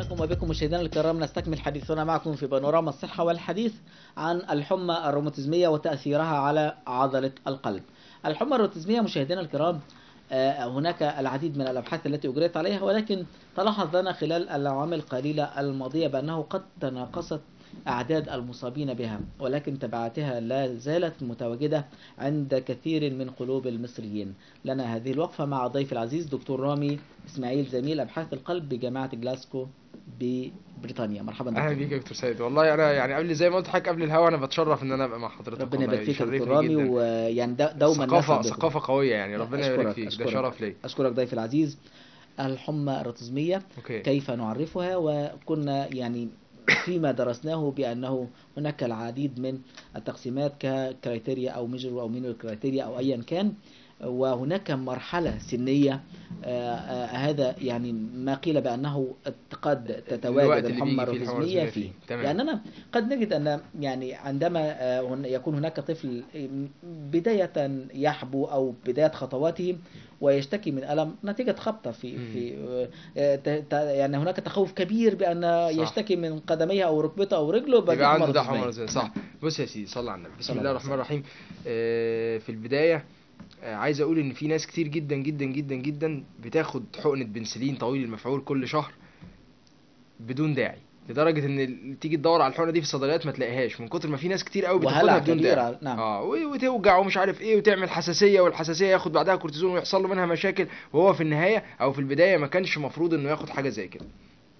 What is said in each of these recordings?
مرحبا بكم مشاهدينا الكرام نستكمل حديثنا معكم في بانوراما الصحة والحديث عن الحمى الروماتيزمية وتأثيرها على عضلة القلب. الحمى الروماتيزمية مشاهدينا الكرام آه، هناك العديد من الأبحاث التي أجريت عليها ولكن تلاحظ لنا خلال الأعوام القليلة الماضية بأنه قد تناقصت أعداد المصابين بها ولكن تبعاتها لا زالت متواجدة عند كثير من قلوب المصريين لنا هذه الوقفة مع ضيف العزيز دكتور رامي إسماعيل زميل أبحاث القلب بجامعة جلاسكو ببريطانيا مرحبا اهلا دكتور بيك يا دكتور سيد والله انا يعني قبل زي ما قلت لحضرتك قبل الهوا انا بتشرف ان انا ابقى مع حضرتك ربنا والله يبارك فيك يا يشرفني دكتور رامي جداً. ويعني دا- دوما ثقافه نسعد بكم. ثقافه قويه يعني ربنا أشكرك- يبارك فيك ده أشكرك. شرف ليا أشكرك ضيف العزيز الحمى الروماتيزمية اوكي كيف نعرفها وكنا يعني فيما درسناه بأنه هناك العديد من التقسيمات ككريتيريا أو ميجر أو مينور كريتيريا أو أيا كان وهناك مرحلة سنية آه، آه، هذا يعني ما قيل بأنه قد تتواجد الوقت اللي الحمى بيجي فيه الحمى الروماتيزمية الروماتيزمية فيه فيه. تمام. لأننا قد نجد أن يعني عندما آه، هن- يكون هناك طفل بداية يحبو أو بداية خطواته ويشتكي من ألم نتيجة خبطة في مم. في آه، ت- ت- يعني هناك تخوف كبير بأن صح. يشتكي من قدميه أو ركبته أو رجله بل يبقى عنده حمى ده روماتيزمية. حمى روماتيزمية. صح بص يا سيدي صلى على النبي بسم صلى الله الله الرحمن الرحيم آه، في البدايه آه، عايز اقول ان في ناس كتير جدا جدا جدا جدا بتاخد حقنه بنسلين طويل المفعول كل شهر بدون داعي لدرجه ان ال- تيجي تدور على الحقنه دي في الصيدليات ما تلاقيهاش من كتر ما في ناس كتير قوي وهلع بتاخدها بدون كبير داعي على- نعم. اه و- وتوجع ومش عارف ايه وتعمل حساسيه والحساسيه ياخد بعدها كورتيزون ويحصل له منها مشاكل وهو في النهايه او في البدايه ما كانش مفروض انه ياخد حاجه زي كده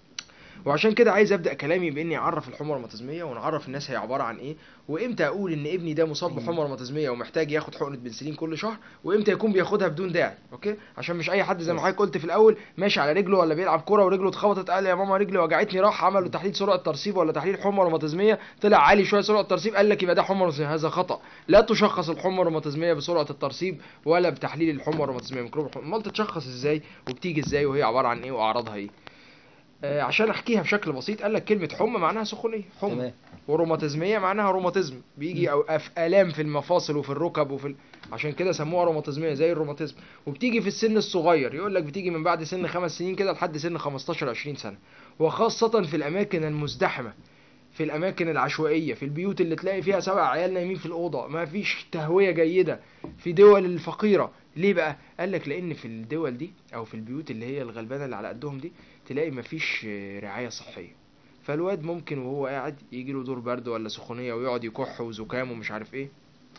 وعشان كده عايز ابدا كلامي باني اعرف الحمى الروماتيزميه ونعرف الناس هي عباره عن ايه وامتى اقول ان ابني ده مصاب أيوة. بحمى روماتيزميه ومحتاج ياخد حقنه بنسلين كل شهر وامتى يكون بياخدها بدون داعي اوكي عشان مش اي حد زي ما بس. حضرتك قلت في الاول ماشي على رجله ولا بيلعب كوره ورجله اتخبطت قال يا ماما رجلي وجعتني راح عملوا تحليل سرعه ترسيب ولا تحليل حمى روماتيزميه طلع عالي شويه سرعه ترسيب قال لك يبقى ده حمى روماتيزميه هذا خطا لا تشخص الحمى الروماتيزميه بسرعه الترسيب ولا بتحليل الحمى الروماتيزميه ميكروب الحمى امال تتشخص ازاي وبتيجي ازاي وهي عباره عن ايه واعراضها ايه آه، عشان احكيها بشكل بسيط قال لك كلمه حمى معناها سخونيه حمى تمام وروماتيزميه معناها روماتيزم بيجي او أف- الام في المفاصل وفي الركب وفي ال... عشان كده سموها روماتيزميه زي الروماتيزم وبتيجي في السن الصغير يقول لك بتيجي من بعد سن خمس سنين كده لحد سن 15 20 سنه وخاصه في الاماكن المزدحمه في الاماكن العشوائيه في البيوت اللي تلاقي فيها سبع عيال نايمين في الاوضه ما فيش تهويه جيده في دول الفقيره ليه بقى قال لك لان في الدول دي او في البيوت اللي هي الغلبانه اللي على قدهم دي تلاقي ما فيش رعايه صحيه فالواد ممكن وهو قاعد يجي له دور برد ولا سخونيه ويقعد يكح وزكام ومش عارف ايه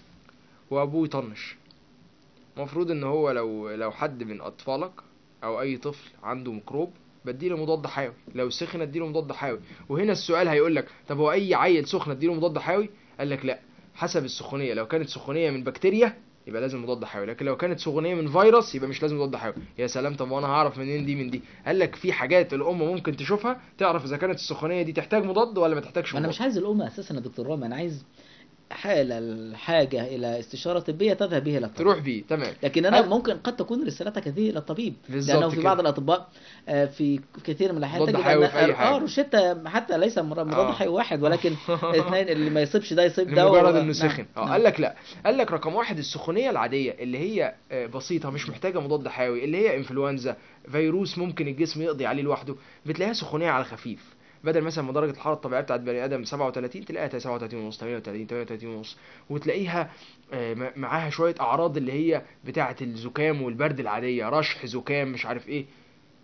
وابوه يطنش المفروض ان هو لو لو حد من اطفالك او اي طفل عنده ميكروب بديله مضاد حيوي لو سخن اديله مضاد حيوي وهنا السؤال هيقول لك طب هو اي عيل سخن اديله مضاد حيوي قال لك لا حسب السخونيه لو كانت سخونيه من بكتيريا يبقى لازم مضاد حيوي لكن لو كانت سخونيه من فيروس يبقى مش لازم مضاد حيوي يا سلام طب وانا هعرف منين دي من دي قال لك في حاجات الام ممكن تشوفها تعرف اذا كانت السخونيه دي تحتاج مضاد ولا ما تحتاجش انا مضاد مش عايز الام اساسا يا دكتور رامي انا عايز حالة الحاجة إلى استشارة طبية تذهب به إلى الطبيب تروح بيه تمام لكن أنا هل- ممكن قد تكون رسالتك هذه إلى الطبيب بالظبط لأنه في كده. بعض الأطباء آه، في كثير من الأحيان مضاد تجد حيوي أن في أي آه حاجة. روشتة حتى ليس مر- مضاد آه. حيوي واحد ولكن اثنين اللي ما يصيبش ده يصيب ده لمجرد و- انه نعم، سخن اه نعم. قال لك لا قال لك رقم واحد السخونيه العاديه اللي هي آه، بسيطه مش محتاجه مضاد حيوي اللي هي انفلونزا فيروس ممكن الجسم يقضي عليه لوحده بتلاقيها سخونيه على خفيف بدل مثلا ما درجه الحراره الطبيعيه بتاعت بني ادم 37 تلاقيها 37 ونص 38 38 ونص وتلاقيها آه، م- معاها شويه اعراض اللي هي بتاعه الزكام والبرد العاديه رشح زكام مش عارف ايه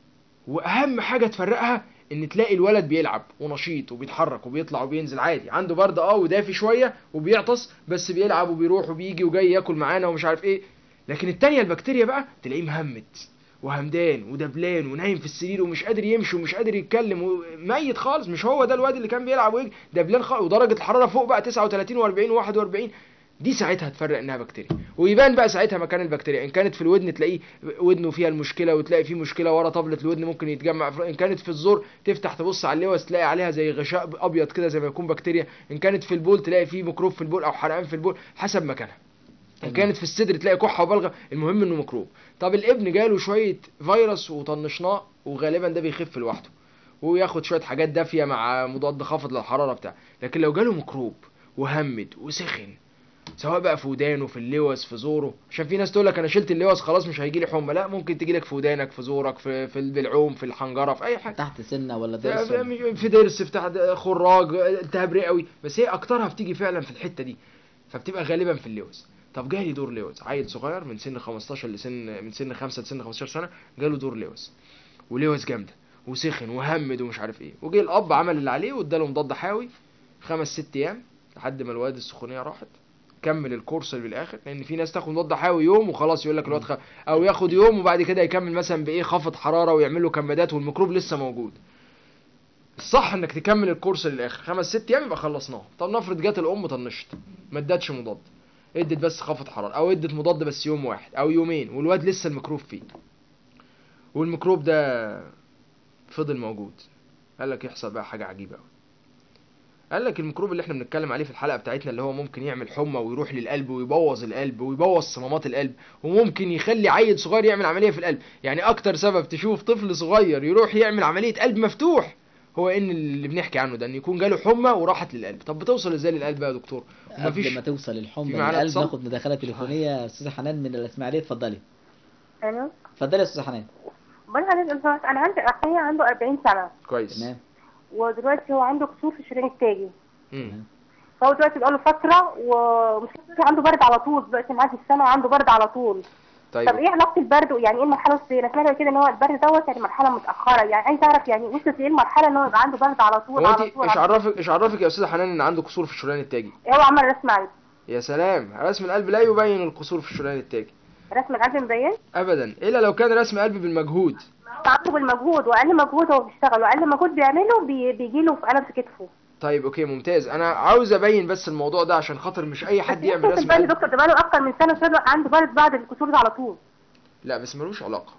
واهم حاجه تفرقها ان تلاقي الولد بيلعب ونشيط وبيتحرك وبيطلع وبينزل عادي عنده برد اه ودافي شويه وبيعطس بس بيلعب وبيروح وبيجي وجاي ياكل معانا ومش عارف ايه لكن التانية البكتيريا بقى تلاقيه مهمد وهمدان ودبلان ونايم في السرير ومش قادر يمشي ومش قادر يتكلم وميت خالص مش هو ده الواد اللي كان بيلعب ويجي دبلان خالص ودرجه الحراره فوق بقى 39 و40 و41 دي ساعتها تفرق انها بكتيريا ويبان بقى ساعتها مكان البكتيريا ان كانت في الودن تلاقيه ودنه فيها المشكله وتلاقي فيه مشكله ورا طبله الودن ممكن يتجمع ان كانت في الزور تفتح تبص على اللوز تلاقي عليها زي غشاء ابيض كده زي ما يكون بكتيريا ان كانت في البول تلاقي فيه ميكروب في البول او حرقان في البول حسب مكانها ان تمام. كانت في الصدر تلاقي كحه وبلغم المهم انه ميكروب طب الابن جاله شويه فيروس وطنشناه وغالبا ده بيخف لوحده وياخد شويه حاجات دافيه مع مضاد خافض للحراره بتاع لكن لو جاله ميكروب وهمد وسخن سواء بقى في ودانه في اللوز في زوره عشان في ناس تقول لك انا شلت اللوز خلاص مش هيجي لي حمى لا ممكن تجي لك في ودانك في زورك في في البلعوم في الحنجره في اي حاجه تحت سنه ولا ضرس ولا- في ضرس في تحت خراج التهاب رئوي بس هي اكترها بتيجي فعلا في الحته دي فبتبقى غالبا في اللوز طب جالي دور لوز عيل صغير من سن 15 لسن من سن 5 لسن 15 سنه جاله دور لوز ولوز جامده وسخن وهمد ومش عارف ايه وجه الاب عمل اللي عليه واداله مضاد حيوي خمس ست ايام لحد ما الواد السخونيه راحت كمل الكورس بالاخر لان في ناس تاخد مضاد حيوي يوم وخلاص يقول لك الواد خ... او ياخد يوم وبعد كده يكمل مثلا بايه خفض حراره ويعمل له كمادات والميكروب لسه موجود الصح انك تكمل الكورس للاخر خمس ست ايام يبقى خلصناه طب نفرض جت الام طنشت ما ادتش مضاد ادت بس خفض حراره او ادت مضاد بس يوم واحد او يومين والواد لسه الميكروب فيه والميكروب ده فضل موجود قال لك يحصل بقى حاجه عجيبه قوي قال لك الميكروب اللي احنا بنتكلم عليه في الحلقه بتاعتنا اللي هو ممكن يعمل حمى ويروح للقلب ويبوظ القلب ويبوظ صمامات القلب وممكن يخلي عيل صغير يعمل عمليه في القلب يعني اكتر سبب تشوف طفل صغير يروح يعمل عمليه قلب مفتوح هو ان اللي بنحكي عنه ده ان يكون جاله حمى وراحت للقلب طب بتوصل ازاي للقلب بقى يا دكتور قبل ومفيش ما توصل الحمى في معانا للقلب اتصال؟ ناخد مداخله تليفونيه استاذه حنان من الاسماعيليه اتفضلي الو اتفضلي يا استاذه حنان بقول لحضرتك لو سمحت، انا عندي اخويا عنده 40 سنه كويس تمام ودلوقتي هو عنده كسور في الشريان التاجي مم. فهو دلوقتي بقاله فتره ومش عنده برد على طول دلوقتي معاه في السنه وعنده برد على طول طيب طب ايه علاقه البرد يعني ايه المرحله الصغيره انا سمعت كده ان هو البرد دوت يعني مرحله متاخره يعني عايز اعرف يعني وصلت لايه المرحله ان هو يبقى عنده برد على طول هو على انت طول ايش على طول. عرفك ايش عرفك يا استاذه حنان ان عنده قصور في الشريان التاجي هو عمل رسم عادي يا سلام رسم القلب لا يبين القصور في الشريان التاجي رسم القلب مبين ابدا الا لو كان رسم قلب بالمجهود عنده بالمجهود واقل مجهود هو بيشتغل واقل مجهود بيعمله بي... بيجي له في الم في كتفه طيب اوكي ممتاز انا عاوز ابين بس الموضوع ده عشان خاطر مش اي حد يعمل بس رسم البرد قلب دكتور ده بقاله اكتر من سنه شغال عنده برد بعد الكسور ده على طول لا بس ملوش علاقه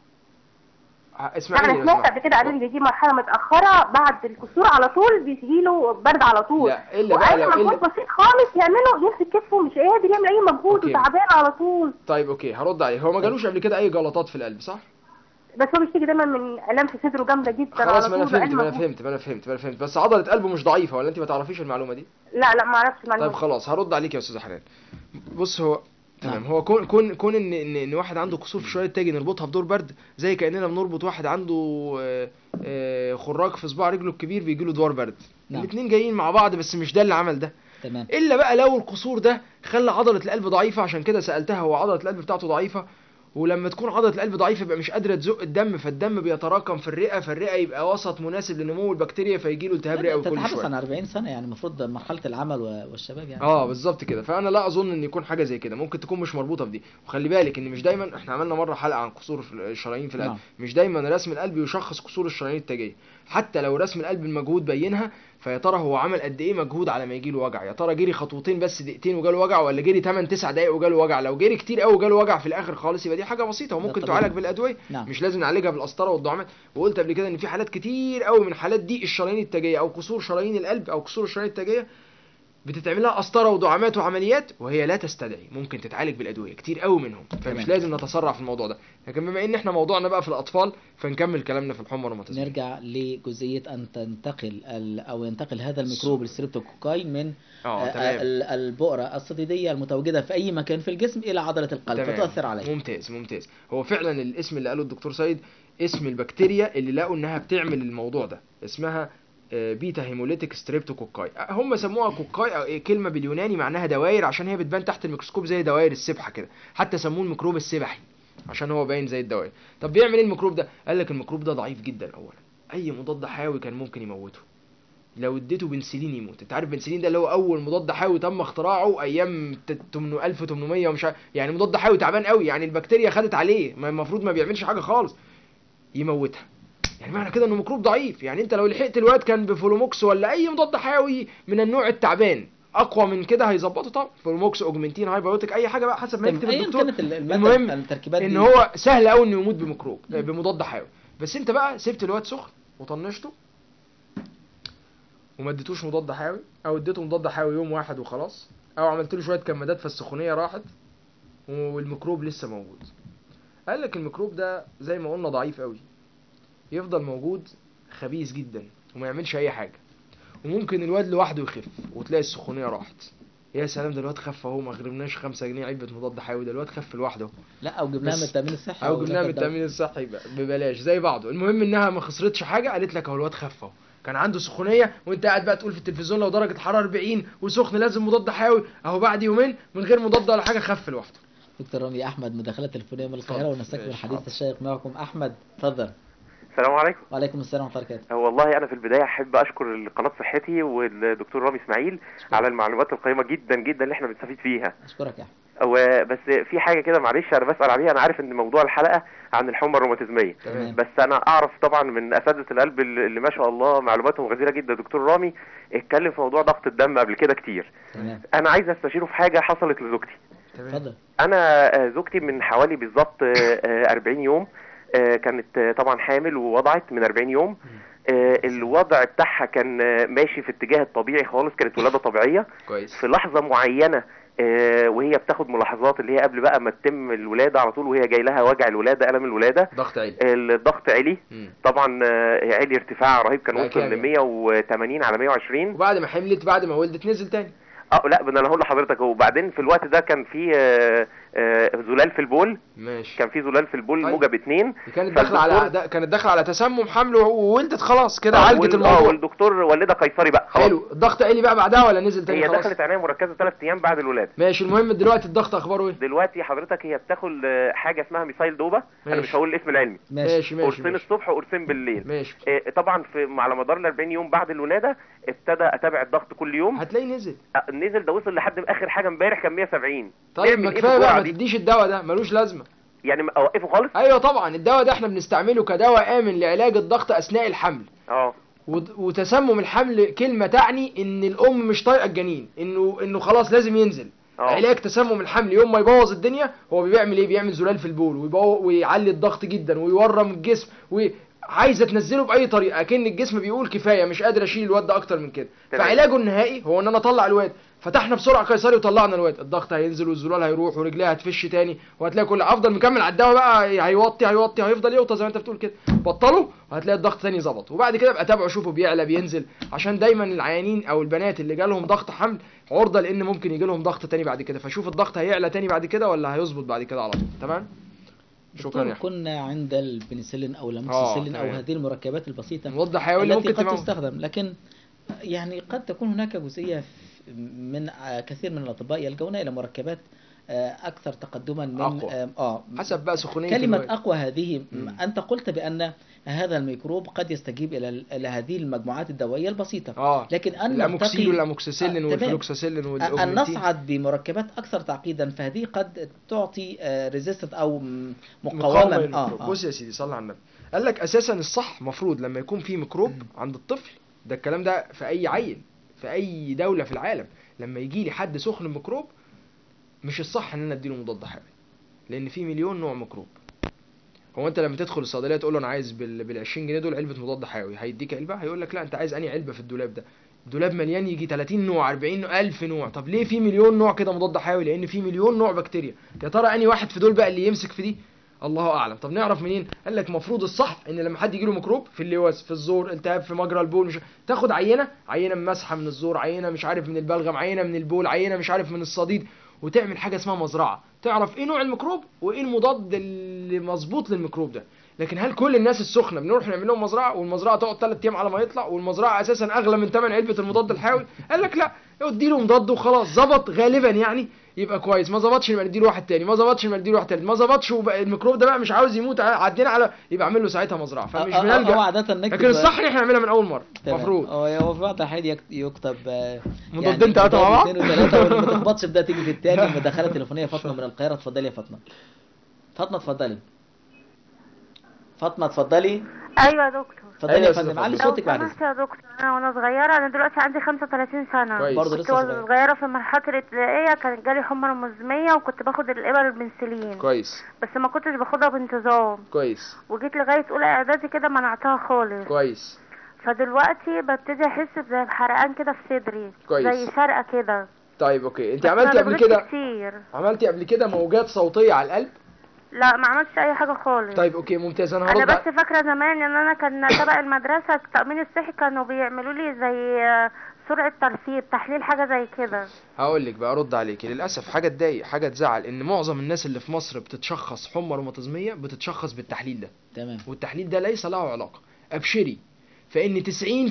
ع- انا اسمعيني لو سمعت سمحت. قبل كده قالوا لي بيجي مرحله متاخره بعد الكسور على طول بيجي له برد على طول لا، إلا بقى واقل لو- مجهود إلا- بسيط خالص يعمله يمسك كتفه مش قادر يعمل اي مجهود أوكي. وتعبان على طول طيب اوكي هرد عليه هو ما جالوش قبل كده اي جلطات في القلب صح بس هو بيشتكي دايما من الام في صدره جامده جدا خلاص على ما انا طول فهمت وأقل ما انا مجهود. فهمت ما انا فهمت ما انا فهمت بس عضله قلبه مش ضعيفه ولا انت ما تعرفيش المعلومه دي لا لا ما اعرفش المعلومه طيب دي. خلاص هرد عليك يا استاذه حنان بص هو تمام نعم. هو كون كون كون ان ان ان واحد عنده كسور في شويه تاجي نربطها بدور برد زي كاننا بنربط واحد عنده آه، آه، خراج في صباع رجله الكبير بيجي له دوار برد نعم. الاثنين جايين مع بعض بس مش ده اللي عمل ده تمام الا بقى لو القصور ده خلى عضله القلب ضعيفه عشان كده سالتها هو عضله القلب بتاعته ضعيفه ولما تكون عضله القلب ضعيفه يبقى مش قادره تزق الدم فالدم بيتراكم في الرئه فالرئه يبقى وسط مناسب لنمو البكتيريا فيجي له التهاب رئوي كل تتحدث شويه عن 40 سنه يعني المفروض مرحله العمل و- والشباب يعني اه بالظبط كده فانا لا اظن ان يكون حاجه زي كده ممكن تكون مش مربوطه بدي وخلي بالك ان مش دايما احنا عملنا مره حلقه عن قصور في الشرايين في القلب نعم. مش دايما رسم القلب يشخص قصور الشرايين التاجيه حتى لو رسم القلب المجهود بينها فيا ترى هو عمل قد ايه مجهود على ما يجي له وجع يا ترى جري خطوتين بس دقيقتين وجاله وجع ولا جري 8 9 دقايق وجاله وجع لو جري كتير قوي وجاله وجع في الاخر خالص يبقى دي حاجه بسيطه وممكن ده طبيعي. تعالج بالادويه نعم مش لازم نعالجها بالقسطره والدعامات وقلت قبل كده ان في حالات كتير قوي من حالات ضيق الشرايين التاجيه او كسور شرايين القلب او كسور الشرايين التاجيه بتتعمل لها قسطره ودعامات وعمليات وهي لا تستدعي ممكن تتعالج بالادويه كتير قوي منهم فمش تمام. لازم نتسرع في الموضوع ده لكن بما ان احنا موضوعنا بقى في الاطفال فنكمل كلامنا في الحمى والروماتيزم نرجع لجزئيه ان تنتقل ال- او ينتقل هذا الميكروب الستريبتوكوكاي من اه آه، تمام ال- البؤره الصديديه المتواجده في اي مكان في الجسم الى عضله القلب تمام. فتؤثر عليه ممتاز ممتاز هو فعلا الاسم اللي قاله الدكتور سيد اسم البكتيريا اللي لقوا انها بتعمل الموضوع ده اسمها آه، بيتا هيموليتيك ستريبتوكوكاي آه، هم سموها كوكاي أو إيه، كلمه باليوناني معناها دواير عشان هي بتبان تحت الميكروسكوب زي دوائر السبحه كده حتى سموه الميكروب السبحي عشان هو باين زي الدواير طب بيعمل ايه الميكروب ده قال لك الميكروب ده ضعيف جدا اولا اي مضاد حيوي كان ممكن يموته لو اديته بنسلين يموت انت عارف بنسلين ده اللي هو اول مضاد حيوي تم اختراعه ايام ت- 800 1800 ومش عارف يعني مضاد حيوي تعبان قوي يعني البكتيريا خدت عليه ما المفروض ما بيعملش حاجه خالص يموتها يعني معنى كده انه ميكروب ضعيف يعني انت لو لحقت الواد كان بفولوموكس ولا اي مضاد حيوي من النوع التعبان اقوى من كده هيظبطه طبعا فولوموكس اوجمنتين هايبيوتيك اي حاجه بقى حسب ما يكتب ايا الدكتور كانت ال- الماده المهم التركيبات ان دي هو سهل قوي انه يموت بميكروب آه، بمضاد حيوي بس انت بقى سبت الواد سخن وطنشته وما اديتوش مضاد حيوي او اديته مضاد حيوي يوم واحد وخلاص او عملت له شويه كمادات فالسخونيه راحت والميكروب لسه موجود قال لك الميكروب ده زي ما قلنا ضعيف قوي يفضل موجود خبيث جدا وما يعملش اي حاجه وممكن الواد لوحده يخف وتلاقي السخونيه راحت يا سلام ده الواد خف اهو ما غرمناش 5 جنيه علبه مضاد حيوي ده الواد خف لوحده لا او جبناها بس- من التامين الصحي او جبناها من ناخد التامين الصحي ب- ببلاش زي بعضه المهم انها ما خسرتش حاجه قالت لك اهو الواد خف اهو كان عنده سخونيه وانت قاعد بقى تقول في التلفزيون لو درجه حراره 40 وسخن لازم مضاد حيوي اهو بعد يومين من غير مضاد ولا حاجه خف لوحده دكتور رامي احمد مداخله تليفونيه من القاهره اتفضل. ونستكمل ماشي، الحديث حاضر. الشيق معكم احمد تفضل السلام عليكم وعليكم السلام ورحمه الله وبركاته والله انا في البدايه احب اشكر قناه صحتي والدكتور رامي اسماعيل على المعلومات القيمه جدا جدا اللي احنا بنستفيد فيها اشكرك يا احمد وبس في حاجه كده معلش انا بسال عليها انا عارف ان موضوع الحلقه عن الحمى الروماتيزميه تمام بس انا اعرف طبعا من اساتذه القلب اللي اللي ما شاء الله معلوماتهم غزيره جدا دكتور رامي اتكلم في موضوع ضغط الدم قبل كده كتير تمام انا عايز استشيره في حاجه حصلت لزوجتي تمام اتفضل انا آه، زوجتي من حوالي بالظبط آه، آه، 40 يوم آه، كانت آه، طبعا حامل ووضعت من 40 يوم آه، الوضع بتاعها كان آه، ماشي في اتجاه الطبيعي خالص كانت ولاده طبيعيه كويس في لحظه معينه آه، وهي بتاخد ملاحظات اللي هي قبل بقى ما تتم الولاده على طول وهي جاي لها وجع الولاده الم الولاده ضغط عالي الضغط عالي مم. طبعا آه، عالي ارتفاع رهيب كان بقى وصل كام ل 180 على 120 وبعد ما حملت بعد ما ولدت نزل تاني اه لا ده انا هقول لحضرتك وبعدين في الوقت ده كان في آه، آه، زلال في البول ماشي كان في زلال في البول طيب. موجب اتنين دي كانت داخله على فالدكتور- دا كانت داخله على تسمم حمل وولدت خلاص كده آه، عالجت وال- اه الموضوع والدكتور ولدها قيصري بقى خلاص حلو الضغط عالي بقى بعدها ولا نزل تاني هي خلاص دخلت عنايه مركزه ثلاث ايام بعد الولاده ماشي المهم دلوقتي الضغط اخباره ايه دلوقتي حضرتك هي بتاخد آه، حاجه اسمها ميثايل دوبا انا ماشي. مش هقول الاسم العلمي ماشي ماشي ماشي قرصين ماشي, الصبح وقرصين بالليل ماشي. آه، طبعا في على مدار ال 40 يوم بعد الولاده ابتدى اتابع الضغط كل يوم هتلاقيه نزل آه، نزل ده وصل لحد اخر حاجه امبارح كان 170 طيب نعمل ما إيه في كفايه بقى الجرعة ما دي؟ تديش الدواء ده ملوش لازمه يعني ما- اوقفه خالص ايوه طبعا الدواء ده احنا بنستعمله كدواء امن لعلاج الضغط اثناء الحمل اه ود- وتسمم الحمل كلمه تعني ان الام مش طايقه الجنين انه انه خلاص لازم ينزل اه علاج تسمم الحمل يوم ما يبوظ الدنيا هو بيعمل ايه بيعمل زلال في البول ويبو... ويعلي الضغط جدا ويورم الجسم وعايزه تنزله باي طريقه اكن الجسم بيقول كفايه مش قادر اشيل الواد ده اكتر من كده تمام. فعلاجه النهائي هو ان انا اطلع الواد فتحنا بسرعه قيصري وطلعنا الواد الضغط هينزل والزلال هيروح ورجليها هتفش تاني وهتلاقي كل افضل مكمل على الدواء بقى هيوطي هيوطي هيفضل يوطى زي ما انت بتقول كده بطله وهتلاقي الضغط تاني ظبط وبعد كده ابقى تابعه شوفه بيعلى بينزل عشان دايما العيانين او البنات اللي جالهم ضغط حمل عرضه لان ممكن يجي لهم ضغط تاني بعد كده فشوف الضغط هيعلى تاني بعد كده ولا هيظبط بعد كده على طول تمام شكرا دكتور يا احمد كنا عند البنسلين او الاموكسيسيلين او تمام. هذه المركبات البسيطه مضاد حيوي اللي التي ممكن قد تموت تستخدم لكن يعني قد تكون هناك جزئية ف- من آه، كثير من الأطباء يلجؤون إلى مركبات آه، أكثر تقدما من أقوى. آه، آه حسب بقى سخونيه كلمة الواد. أقوى هذه مم. أنت قلت بأن هذا الميكروب قد يستجيب إلى إلى هذه المجموعات الدوائية البسيطة اه لكن أن الاموكسيل نرتقي والاموكسيسيلين آه، تمام. والفلوكساسيلين أن والاوجمنتين نصعد بمركبات أكثر تعقيدا فهذه قد تعطي ريزيستنت أو م- مقاومة آه للميكروب. آه. بص يا سيدي صلي على النبي قال لك اساسا الصح مفروض لما يكون في ميكروب عند الطفل ده الكلام ده في اي عيل في اي دوله في العالم لما يجي لي حد سخن ميكروب مش الصح ان انا اديله مضاد حيوي لان في مليون نوع ميكروب هو انت لما تدخل الصيدليه تقول له انا عايز بال بال 20 جنيه دول علبه مضاد حيوي هيديك علبه هيقول لك لا انت عايز انهي علبه في الدولاب ده الدولاب مليان يجي 30 نوع 40 نوع 1000 نوع طب ليه في مليون نوع كده مضاد حيوي لان في مليون نوع بكتيريا يا ترى انهي واحد في دول بقى اللي يمسك في دي الله اعلم طب نعرف منين قال لك المفروض الصح ان لما حد يجيله ميكروب في اللواس في الزور التهاب في مجرى البول مش تاخد عينه عينه من مسحه من الزور عينه مش عارف من البلغم عينه من البول عينه مش عارف من الصديد وتعمل حاجه اسمها مزرعه تعرف ايه نوع الميكروب وايه المضاد اللي مظبوط للميكروب ده لكن هل كل الناس السخنه بنروح نعمل لهم مزرعه والمزرعه تقعد 3 ايام على ما يطلع والمزرعه اساسا اغلى من ثمن علبه المضاد الحيوي قال لك لا اديله مضاد وخلاص ظبط غالبا يعني يبقى كويس ما ظبطش يبقى نديله واحد تاني ما ظبطش يبقى نديله واحد تالت ما ظبطش وبقى الميكروب ده بقى مش عاوز يموت عدينا على يبقى اعمل له ساعتها مزرعه فمش أو- أو- أو بنلجا عادة نكتب لكن الصح ان احنا نعملها من اول مره تمام. المفروض هو هو في بعض الأحيان يك- يكتب آه، مضادين تلاتة مع بعض؟ اثنين وثلاثة واللي ما تخبطش بده تيجي في التاني مداخلة تليفونية فاطمة من القاهرة اتفضلي يا فاطمة فاطمة اتفضلي فاطمة اتفضلي ايوه يا دكتور اتفضلي أيوة يا يا فندم أستاذ علي فاطمة. لو صوتك بعد سمحت يا دكتور انا وانا صغيره انا دلوقتي عندي 35 سنه كويس. برضه كنت لسه وانا صغير صغيره في مرحله الابتدائيه كان جالي حمى رمزميه وكنت باخد الابر البنسلين كويس بس ما كنتش باخدها بانتظام كويس وجيت لغايه اولى اعدادي كده منعتها خالص كويس فدلوقتي ببتدي احس زي بحرقان كده في صدري كويس. زي شرقه كده طيب اوكي انت بس عملتي ما قبل بغيبش كده كتير عملتي قبل كده موجات صوتيه على القلب لا ما عملتش اي حاجه خالص طيب اوكي ممتاز انا انا هرد بس فاكره زمان ان انا كان تبع المدرسه التامين الصحي كانوا بيعملوا لي زي سرعة ترسيب تحليل حاجة زي كده هقول لك بقى ارد عليك للاسف حاجه تضايق حاجه تزعل ان معظم الناس اللي في مصر بتتشخص حمى روماتيزميه بتتشخص بالتحليل ده تمام والتحليل ده ليس له علاقه ابشري فان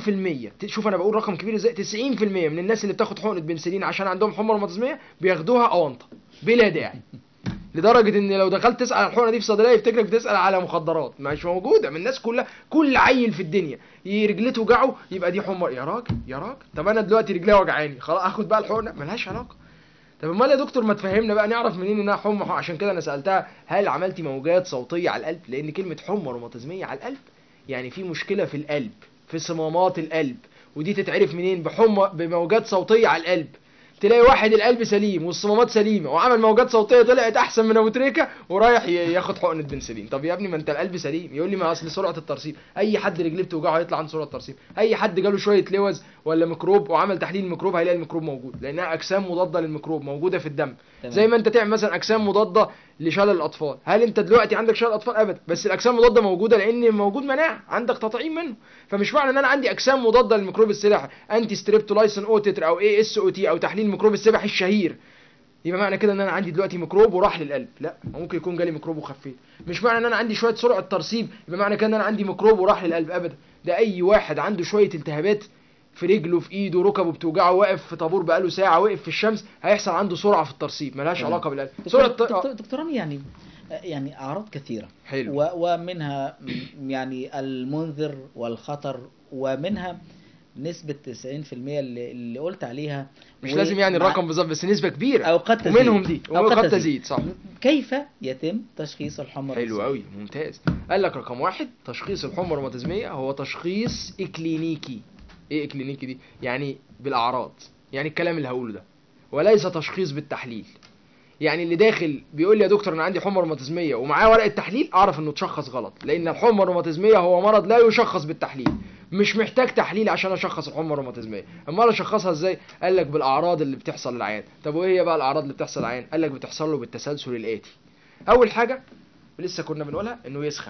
90% ت- شوف انا بقول رقم كبير ازاي 90% من الناس اللي بتاخد حقنه بنسلين عشان عندهم حمى روماتيزميه بياخدوها اونطه بلا داعي لدرجه ان لو دخلت تسال على الحقنه دي في صيدليه يفتكرك بتسال على مخدرات مش موجوده من الناس كلها كل عيل في الدنيا ي- رجليه توجعه يبقى دي حمى يا راجل يا راجل طب انا دلوقتي رجليا وجعاني خلاص اخد بقى الحقنه ملهاش علاقه طب امال يا دكتور ما تفهمنا بقى نعرف منين انها حمى عشان كده انا سالتها هل عملتي موجات صوتيه على القلب لان كلمه حمى روماتيزميه على القلب يعني في مشكله في القلب في صمامات القلب ودي تتعرف منين بحمى بموجات صوتيه على القلب تلاقي واحد القلب سليم والصمامات سليمه وعمل موجات صوتيه طلعت احسن من ابو تريكه ورايح ي- ياخد حقنه بنسلين طب يا ابني ما انت القلب سليم يقول لي ما اصل سرعه الترسيب اي حد رجليه بتوجعه هيطلع عنده سرعه ترسيب اي حد جاله شويه لوز ولا ميكروب وعمل تحليل الميكروب هيلاقي الميكروب موجود لانها اجسام مضاده للميكروب موجوده في الدم تمام. زي ما انت تعمل مثلا اجسام مضاده لشلل الاطفال هل انت دلوقتي عندك شلل اطفال ابدا بس الاجسام المضاده موجوده لان موجود مناعه عندك تطعيم منه فمش معنى ان انا عندي اجسام مضاده للميكروب السباحي انتي ستريبتولايسين او تتر او اي اس او تي او تحليل الميكروب السباحي الشهير يبقى معنى كده ان انا عندي دلوقتي ميكروب وراح للقلب لا ممكن يكون جالي ميكروب وخفيت مش معنى ان انا عندي شويه سرعه ترسيب يبقى معنى كده ان انا عندي ميكروب وراح للقلب ابدا ده اي واحد عنده شويه التهابات في رجله في ايده ركبه بتوجعه واقف في طابور بقاله ساعه واقف في الشمس هيحصل عنده سرعه في الترسيب ملهاش تمام. علاقه بالقلب دكتور, سرعه دكتور, الت- دكتور رامي يعني يعني اعراض كثيره حلو و ومنها م- يعني المنذر والخطر ومنها نسبة 90% اللي, اللي قلت عليها مش و- لازم يعني مع- الرقم بالظبط بس نسبه كبيره أو قد تزيد ومنهم دي أو وقد قد تزيد صح كيف يتم تشخيص الحمى حلو الروماتيزمية؟ قوي ممتاز قال لك رقم واحد تشخيص الحمى الروماتيزميه هو تشخيص اكلينيكي ايه اكلينيكي دي يعني بالاعراض يعني الكلام اللي هقوله ده وليس تشخيص بالتحليل يعني اللي داخل بيقول لي يا دكتور انا عندي حمى روماتيزميه ومعاه ورقه تحليل اعرف انه اتشخص غلط لان الحمى الروماتيزميه هو مرض لا يشخص بالتحليل مش محتاج تحليل عشان اشخص الحمى الروماتيزميه امال اشخصها ازاي قال لك بالاعراض اللي بتحصل للعيان طب وايه هي بقى الاعراض اللي بتحصل للعيان قال لك بتحصل له بالتسلسل الاتي اول حاجه لسه كنا بنقولها انه يسخن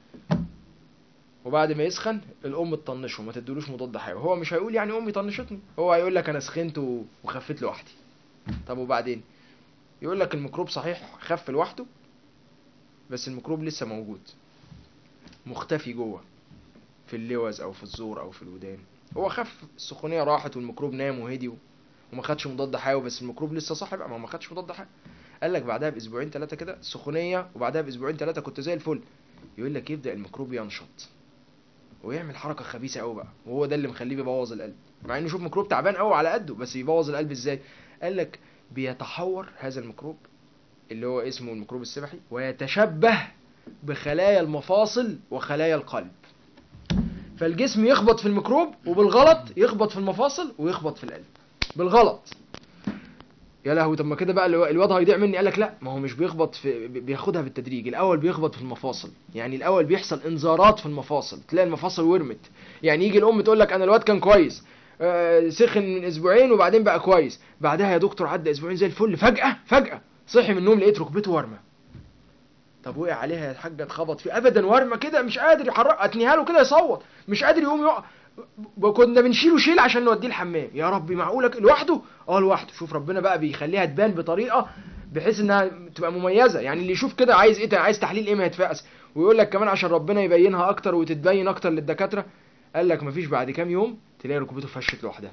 وبعد ما يسخن الام تطنشه ما تدلوش مضاد حيوي هو مش هيقول يعني امي طنشتني هو هيقول لك انا سخنت و- وخفيت لوحدي طب وبعدين يقول لك الميكروب صحيح خف لوحده بس الميكروب لسه موجود مختفي جوه في اللوز او في الزور او في الودان هو خف السخونيه راحت والميكروب نام وهدي و- وما خدش مضاد حيوي بس الميكروب لسه صاحي بقى ما هو ما خدش مضاد حيوي قال لك بعدها باسبوعين ثلاثه كده السخونيه وبعدها باسبوعين ثلاثه كنت زي الفل يقول لك يبدا الميكروب ينشط ويعمل حركه خبيثه قوي بقى وهو ده اللي مخليه بيبوظ القلب مع انه شوف ميكروب تعبان قوي على قده بس يبوظ القلب ازاي قال لك بيتحور هذا الميكروب اللي هو اسمه الميكروب السبحي ويتشبه بخلايا المفاصل وخلايا القلب فالجسم يخبط في الميكروب وبالغلط يخبط في المفاصل ويخبط في القلب بالغلط يا لهوي طب ما كده بقى الو- الواد هيضيع مني قال لك لا ما هو مش بيخبط في بي- بياخدها بالتدريج الاول بيخبط في المفاصل يعني الاول بيحصل انذارات في المفاصل تلاقي المفاصل ورمت يعني يجي الام تقول لك انا الواد كان كويس آه، سخن من اسبوعين وبعدين بقى كويس بعدها يا دكتور عدى اسبوعين زي الفل فجاه فجاه صحي من النوم لقيت ركبته ورمه طب وقع عليها يا حاجه اتخبط فيه ابدا ورمه كده مش قادر يحرك اتنيها له كده يصوت مش قادر يقوم يقع ب- كنا بنشيله شيل عشان نوديه الحمام يا ربي معقوله ك- لوحده اه لوحده شوف ربنا بقى بيخليها تبان بطريقه بحيث انها تبقى مميزه يعني اللي يشوف كده عايز ايه عايز تحليل ايه ما يتفقس ويقول لك كمان عشان ربنا يبينها اكتر وتتبين اكتر للدكاتره قال لك مفيش بعد كام يوم تلاقي ركبته فشت لوحدها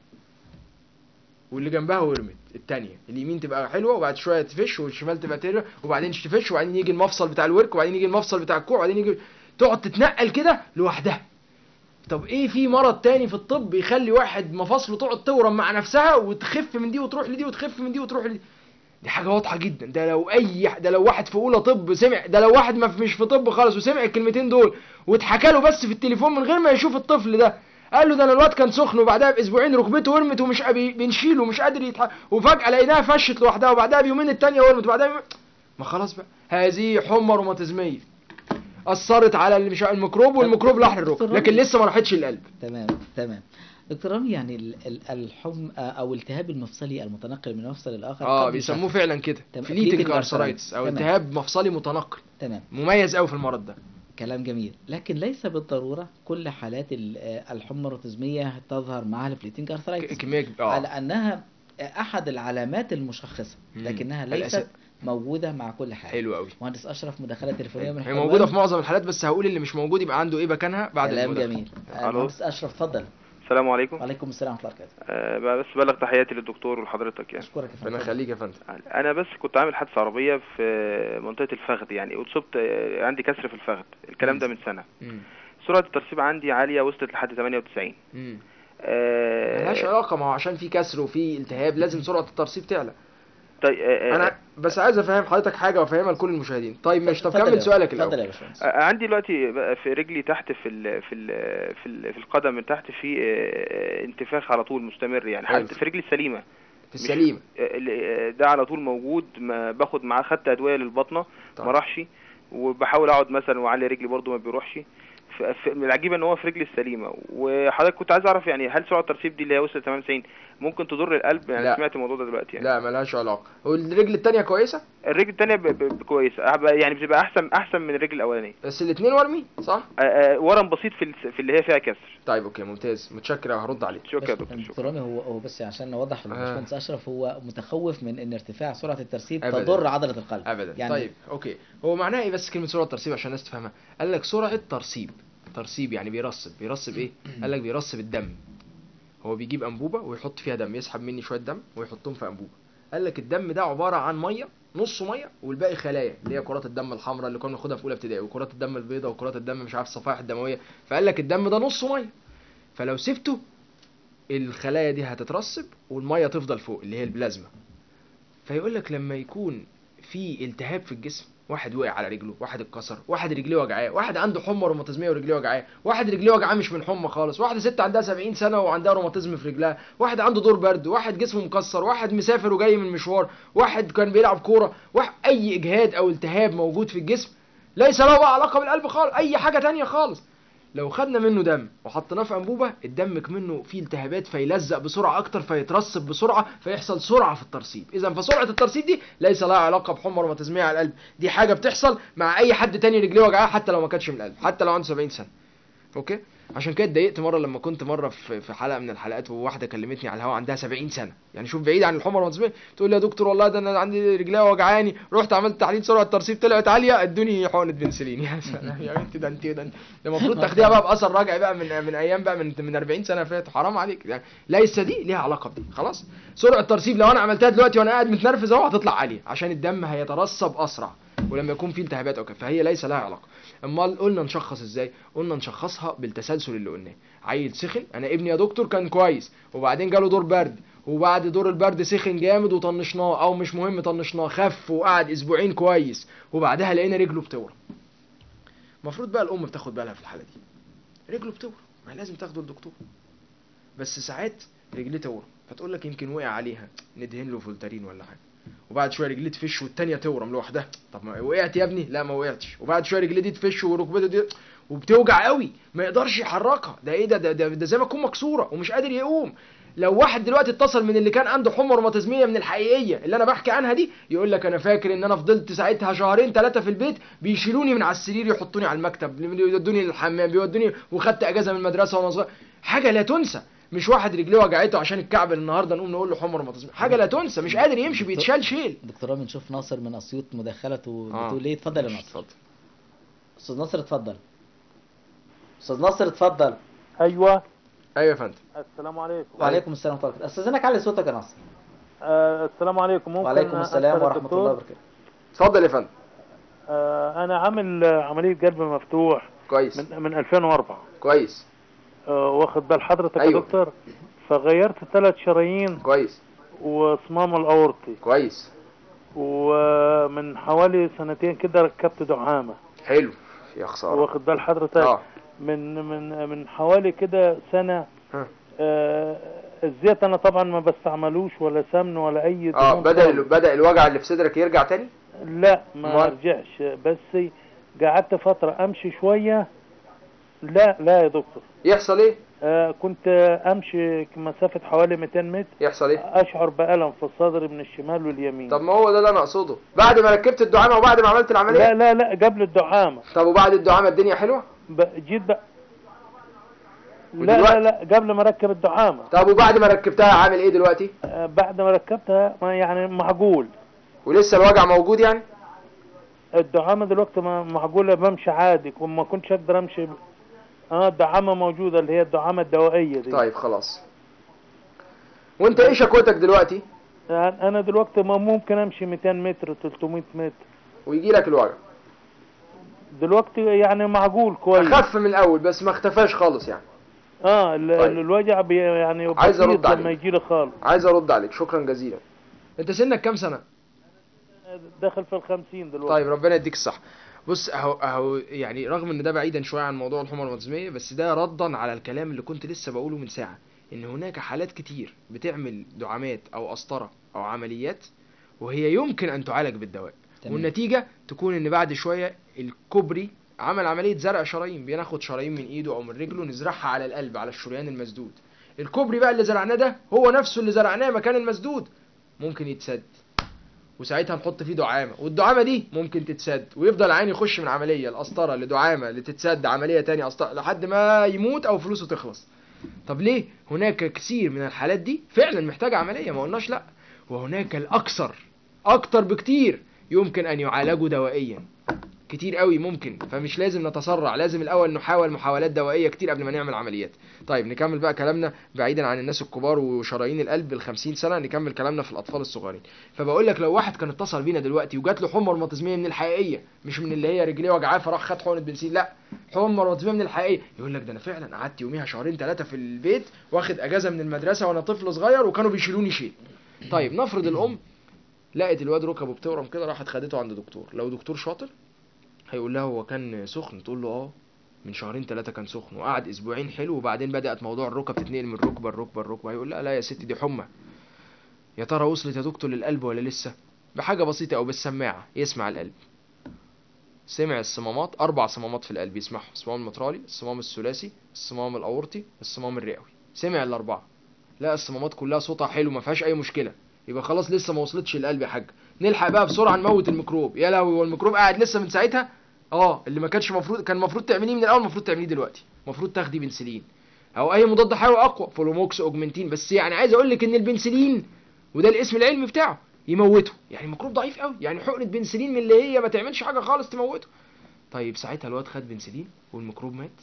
واللي جنبها ورمت التانية اليمين تبقى حلوة وبعد شوية تفش والشمال تبقى تقرا وبعدين تفش وبعدين يجي المفصل بتاع الورك وبعدين يجي المفصل بتاع الكوع وبعدين يجي تقعد تتنقل كده لوحدها طب ايه في مرض تاني في الطب يخلي واحد مفاصله تقعد تورم مع نفسها وتخف من دي وتروح لدي وتخف من دي وتروح لدي دي حاجة واضحة جدا ده لو اي ده لو واحد في اولى طب سمع ده لو واحد ما في- مش في طب خالص وسمع الكلمتين دول واتحكى له بس في التليفون من غير ما يشوف الطفل ده قال له ده انا الواد كان سخن وبعدها باسبوعين ركبته ورمت ومش قابي- بنشيله ومش قادر يتح... وفجأة لقيناها فشت لوحدها وبعدها بيومين التانية ورمت وبعدها بيومين... ما خلاص بقى هذه حمى روماتيزمية اثرت على المش... الميكروب والميكروب راح للركب لكن لسه ما راحتش القلب تمام تمام دكتور رامي يعني ال- ال- الحمى او التهاب المفصلي المتنقل من مفصل الاخر اه قد بيسموه يشخص. فعلا كده تمام. فليتنج Fleeting ارثرايتس او تمام. التهاب مفصلي متنقل تمام مميز قوي في المرض ده كلام جميل لكن ليس بالضرورة كل حالات ال- آه، الحمى الروتزمية تظهر معها الفليتنج ك- ارثرايتس كميه اه على انها احد العلامات المشخصة مم. لكنها الأس- ليست موجودة مع كل حال حلو قوي مهندس اشرف مداخلة تليفونية من هي حلوان. موجوده في معظم الحالات بس هقول اللي مش موجود يبقى عنده ايه مكانها بعد كلام المداخلة. جميل آه، ألو. مهندس اشرف اتفضل السلام عليكم وعليكم السلام ورحمة الله وبركاته أه بس بلغ تحياتي للدكتور ولحضرتك يعني اشكرك يا ربنا فندم يخليك يا فندم انا بس كنت عامل حادثه عربيه في منطقه الفخذ يعني اتصبت آه، عندي كسر في الفخذ الكلام ده من سنه مم. سرعه الترسيب عندي عاليه وصلت لحد 98 مم. أه ملهاش علاقه ما هو عشان في كسر وفي التهاب لازم سرعه الترسيب تعلى طيب أه آه، انا بس عايز افهم حضرتك حاجه وافهمها لكل المشاهدين طيب ماشي طب اتفضل كمل يا- سؤالك اتفضل الاول يا باشمهندس آه، عندي دلوقتي بقى في رجلي تحت في ال في ال في ال في القدم من تحت في آه، انتفاخ على طول مستمر يعني حلو. حتى في رجلي السليمه في السليم آه، ال- آه، ده على طول موجود ما باخد معاه خدت ادويه للبطنه طيب. ما راحش وبحاول اقعد مثلا واعلي رجلي برضو ما بيروحش ف- ف- العجيب ان هو في رجلي السليمه وحضرتك كنت عايز اعرف يعني هل سرعه الترسيب دي اللي هي وصلت 98 ممكن تضر القلب يعني لا. سمعت الموضوع ده دلوقتي يعني لا ملهاش علاقه والرجل التانية كويسه الرجل الثانيه كويسه أه، يعني بتبقى احسن احسن من الرجل الاولانيه بس الاثنين ورمي صح آه، آه، ورم بسيط في الس- في اللي هي فيها كسر طيب اوكي ممتاز متشكر هرد عليك شكرا يا بس- دكتور دكتور شكرا رامي هو هو بس عشان نوضح للباشمهندس اشرف هو متخوف من ان ارتفاع سرعه الترسيب أبداً. تضر عضله القلب ابدا يعني طيب اوكي هو معناها ايه بس كلمه سرعه ترسيب عشان الناس تفهمها قال لك سرعه ترسيب ترسيب يعني بيرسب بيرسب ايه قال لك بيرسب الدم هو بيجيب انبوبه ويحط فيها دم يسحب مني شويه دم ويحطهم في انبوبه قال لك الدم ده عباره عن ميه نصه ميه والباقي خلايا اللي هي كرات الدم الحمراء اللي كنا بناخدها في اولى ابتدائي وكرات الدم البيضاء وكرات الدم مش عارف الصفائح الدمويه فقال لك الدم ده نصه ميه فلو سبته الخلايا دي هتترسب والميه تفضل فوق اللي هي البلازما فيقول لك لما يكون في التهاب في الجسم واحد وقع على رجله واحد اتكسر واحد رجليه وجعاه واحد عنده حمى روماتيزميه ورجليه وجعاه واحد رجليه وجعاه مش من حمى خالص واحده ست عندها 70 سنه وعندها روماتيزم في رجلها واحد عنده دور برد واحد جسمه مكسر واحد مسافر وجاي من مشوار واحد كان بيلعب كوره واحد اي اجهاد او التهاب موجود في الجسم ليس له بقى علاقه بالقلب خالص اي حاجه تانية خالص لو خدنا منه دم وحطيناه في انبوبه الدم منه فيه التهابات فيلزق بسرعه اكتر فيترسب بسرعه فيحصل سرعه في الترسيب اذا فسرعه الترسيب دي ليس لها علاقه بحمى روماتيزميه على القلب دي حاجه بتحصل مع اي حد تاني رجليه وجعاه حتى لو ما كانتش من القلب حتى لو عنده 70 سنه اوكي عشان كده اتضايقت مره لما كنت مره في في حلقه من الحلقات وواحده كلمتني على الهواء عندها 70 سنه يعني شوف بعيد عن الحمى الروماتيزميه تقول لي يا دكتور والله ده انا عندي رجليا وجعاني رحت عملت تحليل سرعه ترسيب طلعت عاليه ادوني حقنه بنسلين يا سلام يا بنتي ده انت ده انت ده المفروض تاخديها بقى باثر رجعي بقى من من ايام بقى من من 40 سنه فاتوا حرام عليك يعني ليس دي ليها علاقه بدي خلاص سرعه الترسيب لو انا عملتها دلوقتي وانا قاعد متنرفز اهو هتطلع عاليه عشان الدم هيترسب اسرع ولما يكون في التهابات او كده فهي ليس لها علاقه امال قلنا نشخص ازاي قلنا نشخصها بالتسلسل اللي قلناه عيل سخن انا ابني يا دكتور كان كويس وبعدين جاله دور برد وبعد دور البرد سخن جامد وطنشناه او مش مهم طنشناه خف وقعد اسبوعين كويس وبعدها لقينا رجله بتورم المفروض بقى الام بتاخد بالها في الحاله دي رجله بتورم ما هي لازم تاخده الدكتور بس ساعات رجليه تورم فتقول لك يمكن وقع عليها ندهن له فولتارين ولا حاجه وبعد شويه رجليه تفش والتانيه تورم لوحدها طب ما وقعت يا ابني لا ما وقعتش وبعد شويه رجليه دي تفش وركبته دي وبتوجع قوي ما يقدرش يحركها ده ايه ده ده, ده, ده زي ما تكون مكسوره ومش قادر يقوم لو واحد دلوقتي اتصل من اللي كان عنده حمى روماتيزميه من الحقيقيه اللي انا بحكي عنها دي يقول لك انا فاكر ان انا فضلت ساعتها شهرين ثلاثه في البيت بيشيلوني من على السرير يحطوني على المكتب بيودوني للحمام بيودوني وخدت اجازه من المدرسه وانا صغير حاجه لا تنسى مش واحد رجليه وجعته عشان الكعب النهارده نقوم نقول له حمى روماتيزميه حاجه لا تنسى مش قادر يمشي بيتشال شيل دكتور رامي نشوف ناصر من اسيوط مداخلته آه. بتقول ايه اتفضل يا ناصر اتفضل استاذ ناصر اتفضل استاذ ناصر اتفضل ايوه ايوه يا فندم السلام عليكم وعليكم السلام ورحمه الله وبركاته استاذنك علي صوتك يا ناصر آه السلام عليكم ممكن وعليكم السلام أسأل ورحمه الدكتور؟ الله وبركاته اتفضل يا فندم آه انا عامل آه، عمليه قلب مفتوح كويس من من 2004 كويس آه واخد بال حضرتك أيوة. يا دكتور فغيرت ثلاث شرايين كويس وصمام الاورطي كويس ومن حوالي سنتين كده ركبت دعامه حلو يا خساره واخد بال حضرتك اه من من من حوالي كده سنه ها. آه الزيت انا طبعا ما بستعملوش ولا سمن ولا اي اه دهون بدا خالص. ال- بدا الوجع اللي في صدرك يرجع تاني لا ما أمال؟ رجعش بس قعدت فترة امشي شوية لا لا يا دكتور يحصل ايه آه كنت امشي مسافه حوالي 200 متر يحصل ايه اشعر بالم في الصدر من الشمال واليمين طب ما هو ده اللي انا اقصده بعد ما ركبت الدعامه وبعد ما عملت العمليه لا لا لا قبل الدعامه طب وبعد الدعامه الدنيا حلوه ب- جيت بقى لا ودلوقتي؟ لا لا قبل ما اركب الدعامه طب وبعد ما ركبتها عامل ايه دلوقتي آه بعد ما ركبتها ما يعني معقول ولسه الوجع موجود يعني الدعامه دلوقتي ما- معقوله بمشي عادي وما كنتش اقدر امشي ب... اه الدعامه موجوده اللي هي الدعامه الدوائيه دي طيب خلاص وانت ايه شكوتك دلوقتي يعني انا دلوقتي ما ممكن امشي 200 متر 300 متر ويجي لك الوجع دلوقتي يعني معقول كويس اخف من الاول بس ما اختفاش خالص يعني اه ال- طيب. الوجع بي يعني عايز أرد بسيط لما عليك. يجي لي خالص عايز ارد عليك شكرا جزيلا انت سنك كام سنه داخل في الخمسين دلوقتي طيب ربنا يديك الصحة بص اهو اهو يعني رغم ان ده بعيدا شويه عن موضوع الحمى الروماتيزميه بس ده ردا على الكلام اللي كنت لسه بقوله من ساعه ان هناك حالات كتير بتعمل دعامات او قسطره او عمليات وهي يمكن ان تعالج بالدواء تمام. والنتيجه تكون ان بعد شويه الكوبري عمل عمليه زرع شرايين بناخد شرايين من ايده او من رجله نزرعها على القلب على الشريان المسدود الكوبري بقى اللي زرعناه ده هو نفسه اللي زرعناه مكان المسدود ممكن يتسد وساعتها نحط فيه دعامه والدعامه دي ممكن تتسد ويفضل عين يخش من عمليه القسطره لدعامه لتتسد عمليه تانية قسطره لحد ما يموت او فلوسه تخلص طب ليه هناك كثير من الحالات دي فعلا محتاجه عمليه ما قلناش لا وهناك الاكثر اكتر بكتير يمكن ان يعالجوا دوائيا كتير قوي ممكن فمش لازم نتسرع لازم الاول نحاول محاولات دوائيه كتير قبل ما نعمل عمليات طيب نكمل بقى كلامنا بعيدا عن الناس الكبار وشرايين القلب ال 50 سنه نكمل كلامنا في الاطفال الصغيرين فبقول لك لو واحد كان اتصل بينا دلوقتي وجات له حمى روماتيزميه من الحقيقيه مش من اللي هي رجليه وجعاه فراح خد حقنه بنسين لا حمى روماتيزميه من الحقيقيه يقول لك ده انا فعلا قعدت يوميها شهرين ثلاثه في البيت واخد اجازه من المدرسه وانا طفل صغير وكانوا بيشيلوني شيل طيب نفرض الام لقت الواد ركبه بتورم كده راحت خدته عند دكتور لو دكتور شاطر هيقول لها هو كان سخن تقول له اه من شهرين ثلاثة كان سخن وقعد اسبوعين حلو وبعدين بدأت موضوع الركب تتنقل من ركبة لركبة لركبة هيقول لا لا يا ستي دي حمى يا ترى وصلت يا دكتور للقلب ولا لسه بحاجة بسيطة او بالسماعة يسمع القلب سمع الصمامات اربع صمامات في القلب يسمعهم الصمام المترالي الصمام الثلاثي الصمام الاورطي الصمام الرئوي سمع الاربعة لا الصمامات كلها صوتها حلو ما فيهاش اي مشكلة يبقى خلاص لسه ما وصلتش للقلب يا حاج نلحق بقى بسرعة نموت الميكروب يا لهوي والميكروب قاعد لسه من ساعتها اه اللي ما كانش المفروض كان المفروض تعمليه من الاول المفروض تعمليه دلوقتي المفروض تاخدي بنسلين او اي مضاد حيوي اقوى فولوموكس اوجمنتين بس يعني عايز اقول لك ان البنسلين وده الاسم العلمي بتاعه يموته يعني الميكروب ضعيف قوي يعني حقنه بنسلين من اللي هي ما تعملش حاجه خالص تموته طيب ساعتها الواد خد بنسلين والميكروب مات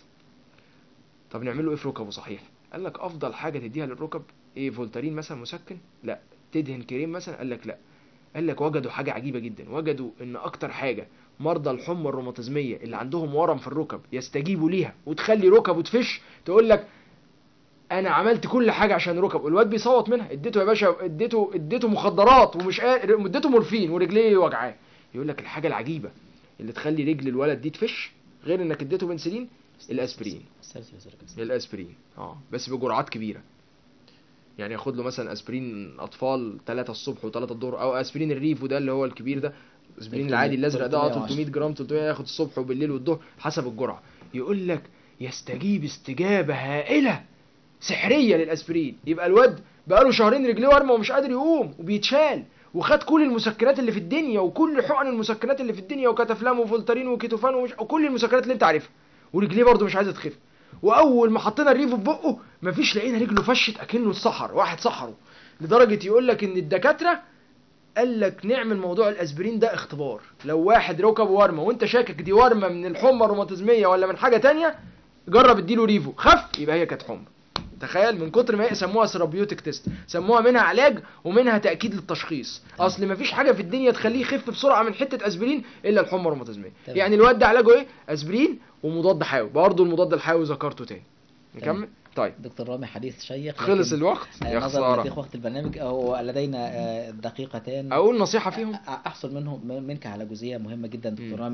طب نعمل له ايه في ركبه صحيح قال لك افضل حاجه تديها للركب ايه فولتارين مثلا مسكن لا تدهن كريم مثلا قال لك لا قال لك وجدوا حاجه عجيبه جدا وجدوا ان اكتر حاجه مرضى الحمى الروماتيزميه اللي عندهم ورم في الركب يستجيبوا ليها وتخلي ركبه تفش تقول لك انا عملت كل حاجه عشان ركب الواد بيصوت منها اديته يا باشا اديته اديته مخدرات ومش قادر اديته مورفين ورجليه وجعاه يقول لك الحاجه العجيبه اللي تخلي رجل الولد دي تفش غير انك اديته بنسلين الاسبرين الاسبرين اه بس بجرعات كبيره يعني ياخد له مثلا اسبرين اطفال 3 الصبح و3 الظهر او اسبرين الريف وده اللي هو الكبير ده الاسبرين 300 العادي الازرق ده اه 310. 300 جرام 300 ياخد الصبح وبالليل والظهر حسب الجرعه يقول لك يستجيب استجابه هائله سحريه للاسبرين يبقى الواد بقاله شهرين رجليه ورمه ومش قادر يقوم وبيتشال وخد كل المسكنات اللي في الدنيا وكل حقن المسكنات اللي في الدنيا وكتافلام وفولتارين وكيتوفان ومش وكل المسكنات اللي انت عارفها ورجليه برضه مش عايزه تخف واول ما حطينا الريف في بقه مفيش لقينا رجله فشت اكنه اتسحر واحد سحره لدرجه يقول لك ان الدكاتره قال لك نعمل موضوع الاسبرين ده اختبار لو واحد ركبه ورمه وانت شاكك دي ورمه من الحمى الروماتيزميه ولا من حاجه تانية جرب اديله ريفو خف يبقى هي كانت حمى تخيل من كتر ما هي سموها سيرابيوتيك تيست سموها منها علاج ومنها تاكيد للتشخيص اصل مفيش حاجه في الدنيا تخليه يخف بسرعه من حته اسبرين الا الحمى الروماتيزميه تمام. يعني الواد ده علاجه ايه اسبرين ومضاد حيوي برضه المضاد الحيوي ذكرته تاني نكمل طيب دكتور رامي حديث شيق خلص لكن، الوقت آه، يا نظرا خساره لضيق وقت البرنامج هو لدينا آه، دقيقتين اقول نصيحه فيهم احصل منهم منك على جزئيه مهمه جدا دكتور مم. رامي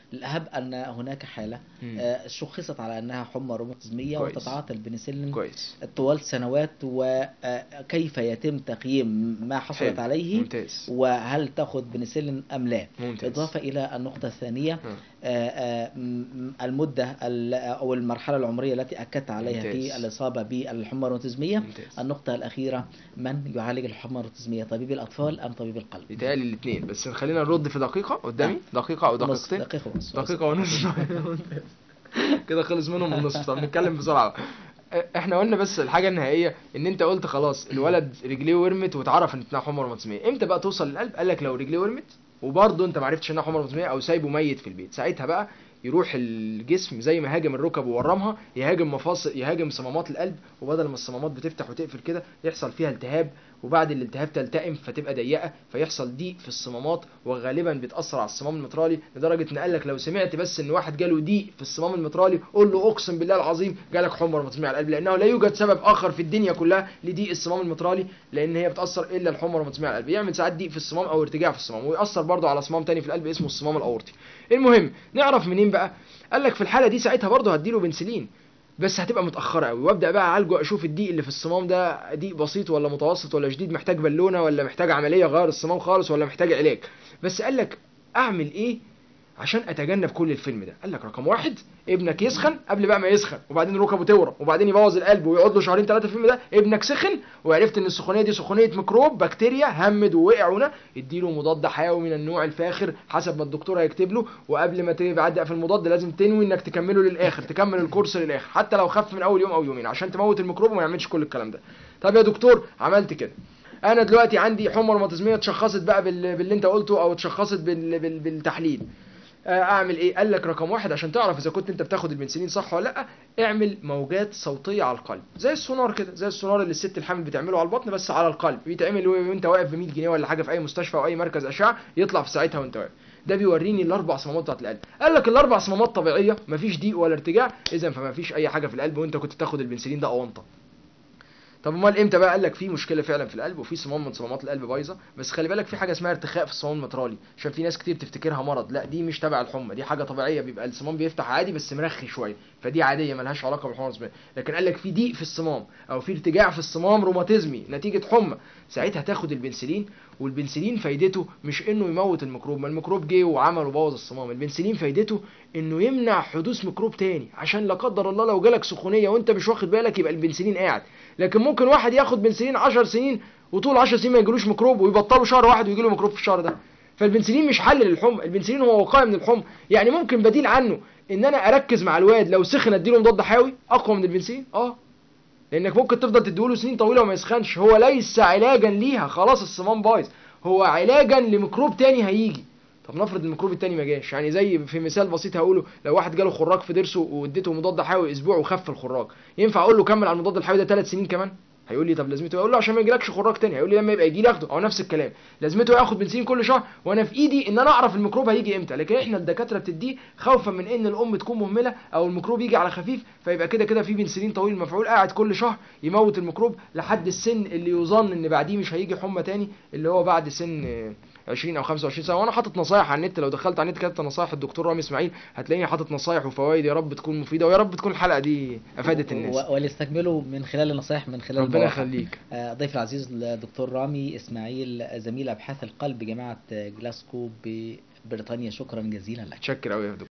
هب ان هناك حاله مم. آه، شخصت على انها حمى روماتيزميه كويس. وتتعاطى البنسلين كويس طوال سنوات وكيف يتم تقييم ما حصلت حلو. عليه ممتاز وهل تاخذ بنسلين ام لا ممتاز إضافة إلى النقطة الثانية مم. آه، آه، م- المدة ال- أو المرحلة العمرية التي أكدت عليها في ممتاز. الإصابة بالحمى الروماتيزمية ممتاز النقطة الأخيرة من يعالج الحمى الروماتيزمية طبيب الأطفال أم طبيب القلب؟ يتهيألي الاثنين بس خلينا نرد في دقيقة قدامي دقيقة أو نص دقيقتين دقيقة ونص دقيقة ونص كده خلص منهم النص طب نتكلم بسرعة احنا قلنا بس الحاجة النهائية ان انت قلت خلاص الولد رجليه ورمت واتعرف ان انها حمى روماتيزمية امتى بقى توصل للقلب قال لك لو رجليه ورمت وبرضه انت ما عرفتش انها حمى روماتيزمية او سايبه ميت في البيت ساعتها بقى يروح الجسم زي ما هاجم الركب وورمها يهاجم مفاصل يهاجم صمامات القلب وبدل ما الصمامات بتفتح وتقفل كده يحصل فيها التهاب وبعد الالتهاب تلتئم فتبقى ضيقه فيحصل ضيق في الصمامات وغالبا بتاثر على الصمام المترالي لدرجه ان قال لك لو سمعت بس ان واحد جاله ضيق في الصمام المترالي قول له اقسم بالله العظيم جالك حمى روماتيزميه على القلب لانه لا يوجد سبب اخر في الدنيا كلها لضيق الصمام المترالي لان هي بتاثر الا الحمى الروماتيزميه على القلب يعمل ساعات ضيق في الصمام او ارتجاع في الصمام ويأثر برضه على صمام تاني في القلب اسمه الصمام الاورطي المهم نعرف منين بقى قال لك في الحاله دي ساعتها برضه هديله بنسلين بس هتبقى متاخره قوي وابدا بقى اعالجه اشوف الضيق اللي في الصمام ده ضيق بسيط ولا متوسط ولا شديد محتاج بالونه ولا محتاج عمليه غير الصمام خالص ولا محتاج علاج بس قال لك اعمل ايه عشان اتجنب كل الفيلم ده قال لك رقم واحد ابنك يسخن قبل بقى ما يسخن وبعدين ركبه تورم وبعدين يبوظ القلب ويقعد له شهرين ثلاثه الفيلم ده ابنك سخن وعرفت ان السخونيه دي سخونيه ميكروب بكتيريا همد ووقع ونا اديله مضاد حيوي من النوع الفاخر حسب ما الدكتور هيكتب له وقبل ما تعدي في المضاد لازم تنوي انك تكمله للاخر تكمل الكورس للاخر حتى لو خف من اول يوم او يومين عشان تموت الميكروب وما يعملش كل الكلام ده طب يا دكتور عملت كده انا دلوقتي عندي حمى روماتيزميه اتشخصت بقى بال... باللي انت قلته او اتشخصت بال... بال... بالتحليل آه، اعمل ايه قال لك رقم واحد عشان تعرف اذا كنت انت بتاخد البنسلين صح ولا لا اعمل موجات صوتيه على القلب زي السونار كده زي السونار اللي الست الحامل بتعمله على البطن بس على القلب بيتعمل وانت واقف ب 100 جنيه ولا حاجه في اي مستشفى او اي مركز اشعه يطلع في ساعتها وانت واقف ده بيوريني الاربع صمامات بتاعت القلب قال لك الاربع صمامات طبيعيه مفيش ضيق ولا ارتجاع اذا فما فيش اي حاجه في القلب وانت كنت تاخد البنسلين ده اونطه طب امال امتى بقى قال لك في مشكله فعلا في القلب وفي صمام من صمامات القلب بايظه بس خلي بالك في حاجه اسمها ارتخاء في الصمام المترالي عشان في ناس كتير بتفتكرها مرض لا دي مش تبع الحمى دي حاجه طبيعيه بيبقى الصمام بيفتح عادي بس مرخي شويه فدي عاديه ملهاش علاقه بالحمى الروماتيزميه لكن قال لك في ضيق في الصمام او في ارتجاع في الصمام روماتيزمي نتيجه حمى ساعتها تاخد البنسلين والبنسلين فايدته مش انه يموت الميكروب ما الميكروب جه وعمل وبوظ الصمام البنسلين فايدته انه يمنع حدوث ميكروب تاني عشان لا قدر الله لو جالك سخونيه وانت مش واخد بالك يبقى البنسلين قاعد لكن ممكن واحد ياخد بنسلين 10 سنين وطول 10 سنين ما يجيلوش ميكروب ويبطلوا شهر واحد ويجيله ميكروب في الشهر ده فالبنسلين مش حل للحمى البنسلين هو وقايه من الحمى يعني ممكن بديل عنه ان انا اركز مع الواد لو سخن اديله مضاد حيوي اقوى من البنسلين اه لانك ممكن تفضل تديله سنين طويله وما يسخنش هو ليس علاجا ليها خلاص الصمام بايظ هو علاجا لميكروب تاني هيجي طب نفرض الميكروب التاني ما جاش يعني زي في مثال بسيط هقوله لو واحد جاله خراج في ضرسه واديته مضاد حيوي اسبوع وخف الخراج ينفع اقول له كمل على المضاد الحيوي ده ثلاث سنين كمان هيقول لي طب لازمته اقول له عشان ما يجيلكش خراج تاني هيقول لي لما يبقى يجي لي اخده او نفس الكلام لازمته ياخد بنسلين كل شهر وانا في ايدي ان انا اعرف الميكروب هيجي امتى لكن احنا الدكاتره بتديه خوفا من ان الام تكون مهمله او الميكروب يجي على خفيف فيبقى كده كده في بنسلين طويل المفعول قاعد كل شهر يموت الميكروب لحد السن اللي يظن ان بعديه مش هيجي حمى تاني اللي هو بعد سن آه، 20 او 25 سنه وانا حاطط نصايح على النت لو دخلت على النت كتبت نصايح الدكتور رامي اسماعيل هتلاقيني حاطط نصايح وفوائد يا رب تكون مفيده ويا رب تكون الحلقه دي افادت الناس و- وليستكملوا من خلال النصائح من خلال ربنا المواقع. يخليك آه، ضيف العزيز الدكتور رامي اسماعيل زميل ابحاث القلب بجامعه جلاسكو ببريطانيا شكرا جزيلا لك متشكر قوي يا دكتور